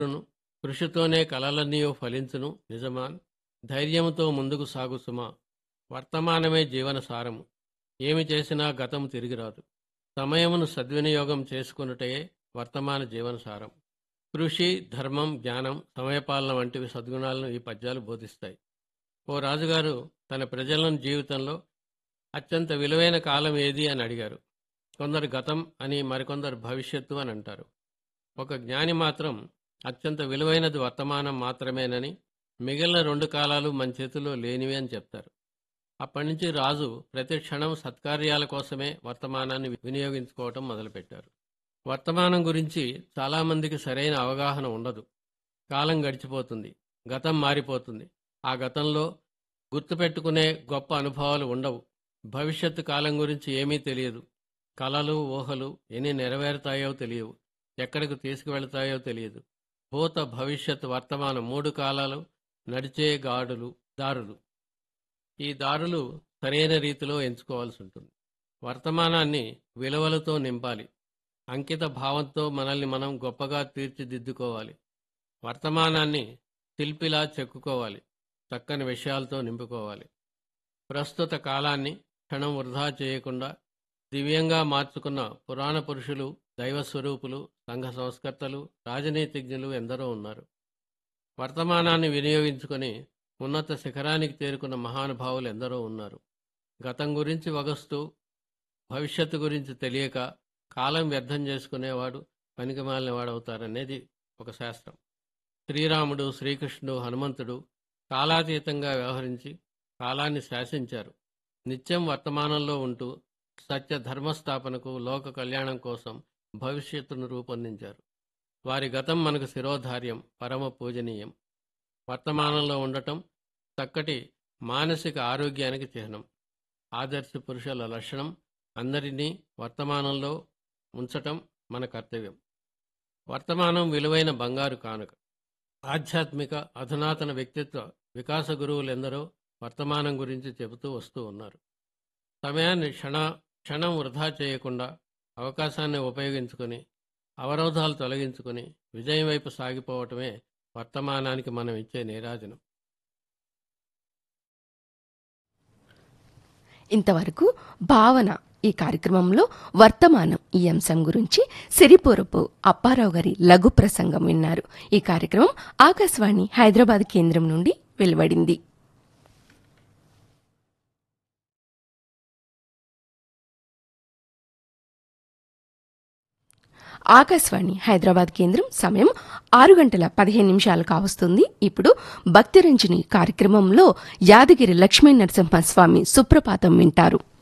ను కృషితోనే కలలన్నీయు ఫలించును నిజమా ధైర్యముతో ముందుకు సాగు సుమా వర్తమానమే జీవన సారము ఏమి చేసినా గతం తిరిగిరాదు సమయమును సద్వినియోగం చేసుకున్నటే వర్తమాన జీవన సారం కృషి ధర్మం జ్ఞానం సమయపాలన వంటివి సద్గుణాలను ఈ పద్యాలు బోధిస్తాయి ఓ రాజుగారు తన ప్రజలను జీవితంలో అత్యంత విలువైన కాలం ఏది అని అడిగారు కొందరు గతం అని మరికొందరు భవిష్యత్తు అని అంటారు ఒక జ్ఞాని మాత్రం అత్యంత విలువైనది వర్తమానం మాత్రమేనని మిగిలిన రెండు కాలాలు మన చేతిలో లేనివి అని చెప్తారు అప్పటి నుంచి రాజు ప్రతి క్షణం సత్కార్యాల కోసమే వర్తమానాన్ని వినియోగించుకోవటం మొదలుపెట్టారు వర్తమానం గురించి చాలామందికి సరైన అవగాహన ఉండదు కాలం గడిచిపోతుంది గతం మారిపోతుంది ఆ గతంలో గుర్తుపెట్టుకునే గొప్ప అనుభవాలు ఉండవు భవిష్యత్తు కాలం గురించి ఏమీ తెలియదు కలలు ఊహలు ఎన్ని నెరవేరుతాయో తెలియవు ఎక్కడికి తీసుకువెళతాయో తెలియదు భూత భవిష్యత్ వర్తమాన మూడు కాలాలు నడిచే గాడులు దారులు ఈ దారులు సరైన రీతిలో ఎంచుకోవాల్సి ఉంటుంది వర్తమానాన్ని విలువలతో నింపాలి అంకిత భావంతో మనల్ని మనం గొప్పగా తీర్చిదిద్దుకోవాలి వర్తమానాన్ని శిల్పిలా చెక్కుకోవాలి చక్కని విషయాలతో నింపుకోవాలి ప్రస్తుత కాలాన్ని క్షణం వృధా చేయకుండా దివ్యంగా మార్చుకున్న పురాణ పురుషులు దైవ స్వరూపులు సంఘ సంస్కర్తలు రాజనీతిజ్ఞులు ఎందరో ఉన్నారు వర్తమానాన్ని వినియోగించుకొని ఉన్నత శిఖరానికి చేరుకున్న మహానుభావులు ఎందరో ఉన్నారు గతం గురించి వగస్తూ భవిష్యత్తు గురించి తెలియక కాలం వ్యర్థం చేసుకునేవాడు పనికిమాలిన వాడవుతారనేది ఒక శాస్త్రం శ్రీరాముడు శ్రీకృష్ణుడు హనుమంతుడు కాలాతీతంగా వ్యవహరించి కాలాన్ని శాసించారు నిత్యం వర్తమానంలో ఉంటూ సత్య ధర్మస్థాపనకు లోక కళ్యాణం కోసం భవిష్యత్తును రూపొందించారు వారి గతం మనకు శిరోధార్యం పరమ పూజనీయం వర్తమానంలో ఉండటం చక్కటి మానసిక ఆరోగ్యానికి చిహ్నం ఆదర్శ పురుషుల లక్షణం అందరినీ వర్తమానంలో ఉంచటం మన కర్తవ్యం వర్తమానం విలువైన బంగారు కానుక ఆధ్యాత్మిక అధునాతన వ్యక్తిత్వ వికాస గురువులెందరో వర్తమానం గురించి చెబుతూ వస్తూ ఉన్నారు సమయాన్ని క్షణ క్షణం వృధా చేయకుండా అవకాశాన్ని ఉపయోగించుకొని అవరోధాలు తొలగించుకొని విజయం వైపు సాగిపోవటమే వర్తమానానికి మనం ఇచ్చే నీరాజనం ఇంతవరకు భావన ఈ కార్యక్రమంలో వర్తమానం ఈ అంశం గురించి సిరిపురపు అప్పారావు గారి లఘు ప్రసంగం విన్నారు ఈ కార్యక్రమం ఆకాశవాణి హైదరాబాద్ కేంద్రం నుండి వెలువడింది ఆకాశవాణి హైదరాబాద్ కేంద్రం సమయం ఆరు గంటల పదిహేను నిమిషాలు కావస్తుంది ఇప్పుడు భక్తిరంజని కార్యక్రమంలో యాదగిరి లక్ష్మీ నరసింహస్వామి సుప్రభాతం వింటారు